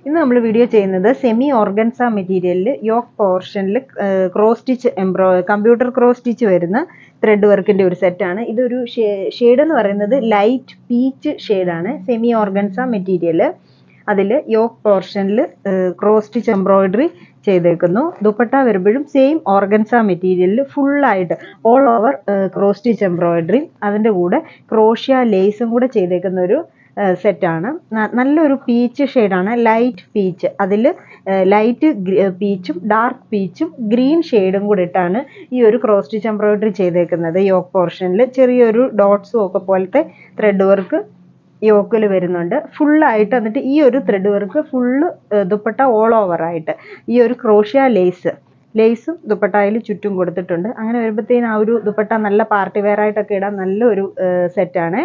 ഇന്ന് നമ്മൾ വീഡിയോ ചെയ്യുന്നത് സെമി ഓർഗൻസ മെറ്റീരിയലിൽ യോക്ക് പോർഷനിൽ ക്രോസ് സ്റ്റിച്ച് എംബ്രോ കമ്പ്യൂട്ടർ ക്രോസ് സ്റ്റിച്ച് വരുന്ന ത്രെഡ് വർക്കിൻ്റെ ഒരു സെറ്റാണ് ഇതൊരു ഷെയ്ഡ് എന്ന് പറയുന്നത് ലൈറ്റ് പീച്ച് ഷെയ്ഡാണ് സെമി ഓർഗൻസ മെറ്റീരിയൽ അതിൽ യോക്ക് പോർഷനിൽ ക്രോസ് സ്റ്റിച്ച് എംബ്രോയിഡറി ചെയ്തേക്കുന്നു ദുപ്പട്ട വരുമ്പോഴും സെയിം ഓർഗൻസ മെറ്റീരിയലിൽ ഫുള്ളായിട്ട് all over cross stitch embroidery അതിൻ്റെ കൂടെ ക്രോഷ്യ ലേസും കൂടെ ചെയ്തേക്കുന്ന ഒരു സെറ്റാണ് നല്ലൊരു പീച്ച് ഷെയ്ഡാണ് ലൈറ്റ് പീച്ച് അതിൽ ലൈറ്റ് പീച്ചും ഡാർക്ക് പീച്ചും ഗ്രീൻ ഷെയ്ഡും കൂടി ഇട്ടാണ് ഈ ഒരു ക്രോസ് സ്റ്റിച്ച് എംബ്രോയിഡറി ചെയ്തേക്കുന്നത് യോക്ക് പോർഷനിൽ ചെറിയൊരു ഡോട്ട്സും ഒക്കെ പോലത്തെ ത്രെഡ് വർക്ക് യോക്കിൽ വരുന്നുണ്ട് ഫുള്ളായിട്ട് എന്നിട്ട് ഈ ഒരു thread work full dupatta all over ആയിട്ട് ഈ ഒരു ക്രോഷ്യ ലേസ് ലേസും ദുപ്പട്ടായിൽ ചുറ്റും കൊടുത്തിട്ടുണ്ട് അങ്ങനെ വരുമ്പോഴത്തേനും ആ ഒരു ദുപ്പട്ട നല്ല പാർട്ടി വെയർ ആയിട്ടൊക്കെ ഇടാൻ നല്ലൊരു സെറ്റാണ്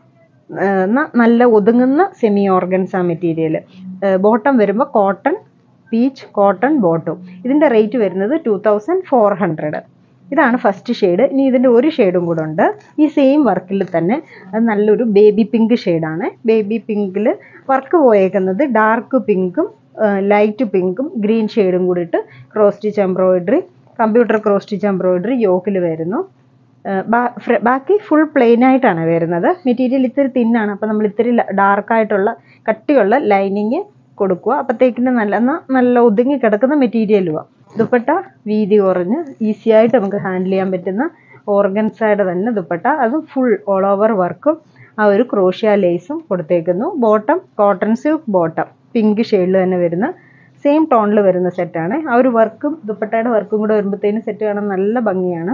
നല്ല ഒതുങ്ങുന്ന സെമി ഓർഗൻസ മെറ്റീരിയൽ ബോട്ടം വരുമ്പോൾ കോട്ടൺ പീച്ച് കോട്ടൺ ബോട്ടും ഇതിൻ്റെ റേറ്റ് വരുന്നത് ടു തൗസൻഡ് ഫോർ ഹൺഡ്രഡ് ഇതാണ് ഫസ്റ്റ് ഷെയ്ഡ് ഇനി ഇതിൻ്റെ ഒരു ഷെയ്ഡും കൂടെ ഉണ്ട് ഈ സെയിം വർക്കിൽ തന്നെ അത് നല്ലൊരു ബേബി പിങ്ക് ഷെയ്ഡാണ് ബേബി പിങ്കിൽ വർക്ക് പോയേക്കുന്നത് ഡാർക്ക് പിങ്കും ലൈറ്റ് പിങ്കും ഗ്രീൻ ഷെയ്ഡും കൂടി ഇട്ട് cross stitch embroidery computer cross stitch embroidery യോക്കിൽ വരുന്നു ബാക്കി ഫുൾ പ്ലെയിൻ ആയിട്ടാണ് വരുന്നത് മെറ്റീരിയൽ ഇത്തിരി തിന്നാണ് അപ്പോൾ നമ്മൾ ഇത്തിരി ഡാർക്കായിട്ടുള്ള കട്ടിയുള്ള ലൈനിങ് കൊടുക്കുക അപ്പോഴത്തേക്കിന് നല്ല നല്ല ഒതുങ്ങി കിടക്കുന്ന മെറ്റീരിയലുമാണ് ദുപ്പട്ട വീതി കുറഞ്ഞ് ഈസി ആയിട്ട് നമുക്ക് ഹാൻഡിൽ ചെയ്യാൻ പറ്റുന്ന ഓർഗൻസയുടെ തന്നെ ദുപ്പട്ട അത് ഫുൾ ഓൾ ഓവർ വർക്കും ആ ഒരു ക്രോഷ്യ ലേസും കൊടുത്തേക്കുന്നു bottom cotton silk bottom pink ഷെയ്ഡിൽ തന്നെ വരുന്ന സെയിം ടോണിൽ വരുന്ന സെറ്റാണ് ആ ഒരു വർക്കും ദുപ്പട്ടയുടെ വർക്കും കൂടെ വരുമ്പോഴത്തേനും സെറ്റ് കാണാൻ നല്ല ഭംഗിയാണ്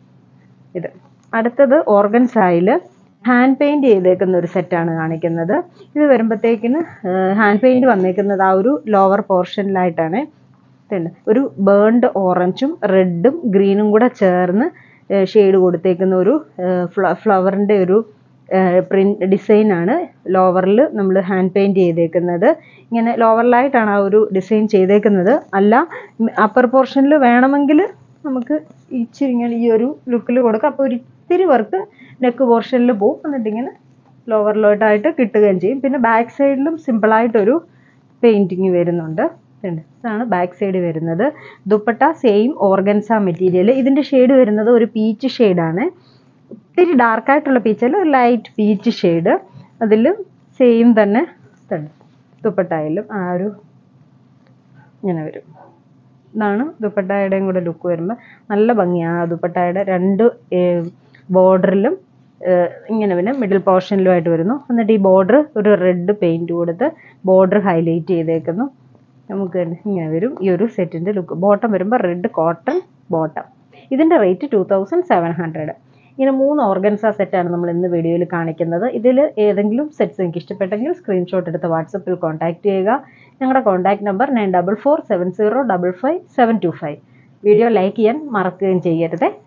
ഇത് അടുത്തത് ഓർഗൻസായിൽ ഹാൻഡ് പെയിൻറ് ചെയ്തേക്കുന്ന ഒരു സെറ്റാണ് കാണിക്കുന്നത് ഇത് വരുമ്പോഴത്തേക്കിന് ഹാൻഡ് പെയിൻറ് വന്നേക്കുന്നത് ആ ഒരു ലോവർ പോർഷനിലായിട്ടാണ് ഒരു ബേൺഡ് ഓറഞ്ചും റെഡും ഗ്രീനും കൂടെ ചേർന്ന് ഷെയ്ഡ് കൊടുത്തേക്കുന്ന ഒരു ഫ്ലവറിൻ്റെ ഒരു പ്രിന്റ് ഡിസൈനാണ് ലോവറിൽ നമ്മൾ ഹാൻഡ് പെയിൻറ് ചെയ്തേക്കുന്നത് ഇങ്ങനെ ലോവറിലായിട്ടാണ് ആ ഒരു ഡിസൈൻ ചെയ്തേക്കുന്നത് അല്ല അപ്പർ പോർഷനിൽ വേണമെങ്കിൽ നമുക്ക് ഇച്ചിരി ഇങ്ങനെ ഈ ഒരു ലുക്കിൽ കൊടുക്കാം അപ്പോൾ ഒരു ഇത്തിരി വർക്ക് നെക്ക് പോർഷനിൽ പോകും എന്നിട്ട് ഇങ്ങനെ ലോവറിലോട്ടായിട്ട് കിട്ടുകയും ചെയ്യും പിന്നെ ബാക്ക് സൈഡിലും സിമ്പിളായിട്ടൊരു പെയിൻറ്റിങ് വരുന്നുണ്ട് ഇതാണ് ബാക്ക് സൈഡ് വരുന്നത് ദുപ്പട്ട സെയിം ഓർഗൻസ മെറ്റീരിയൽ ഇതിൻ്റെ ഷെയ്ഡ് വരുന്നത് ഒരു പീച്ച് ഷെയ്ഡാണ് ഒത്തിരി ഡാർക്കായിട്ടുള്ള പീച്ചല്ല ഒരു ലൈറ്റ് പീച്ച് ഷെയ്ഡ് അതിൽ സെയിം തന്നെ ദുപ്പട്ടായാലും ആ ഒരു ഇങ്ങനെ വരും ഇതാണ് ദുപ്പട്ടയുടെയും കൂടെ ലുക്ക് വരുമ്പോൾ നല്ല ഭംഗിയാണ് ആ ദുപ്പട്ടയുടെ രണ്ട് ബോർഡറിലും ഇങ്ങനെ പിന്നെ മിഡിൽ പോർഷനിലുമായിട്ട് വരുന്നു എന്നിട്ട് ഈ ബോർഡർ ഒരു റെഡ് പെയിൻറ് കൊടുത്ത് ബോർഡർ ഹൈലൈറ്റ് ചെയ്തേക്കുന്നു നമുക്ക് ഇങ്ങനെ വരും ഈ ഒരു സെറ്റിൻ്റെ ലുക്ക് ബോട്ടം വരുമ്പോൾ റെഡ് കോട്ടൺ ബോട്ടം ഇതിൻ്റെ rate two thousand seven hundred ഇങ്ങനെ മൂന്ന് ഓർഗൻസ സെറ്റാണ് നമ്മൾ ഇന്ന് വീഡിയോയിൽ കാണിക്കുന്നത് ഇതിൽ ഏതെങ്കിലും സെറ്റ്സ് നിങ്ങൾക്ക് ഇഷ്ടപ്പെട്ടെങ്കിൽ സ്ക്രീൻഷോട്ട് എടുത്ത് വാട്സപ്പിൽ കോൺടാക്ട് ചെയ്യുക ഞങ്ങളുടെ contact number nine double four seven zero double five seven two five video like ചെയ്യാൻ മറക്കുകയും ചെയ്യരുത്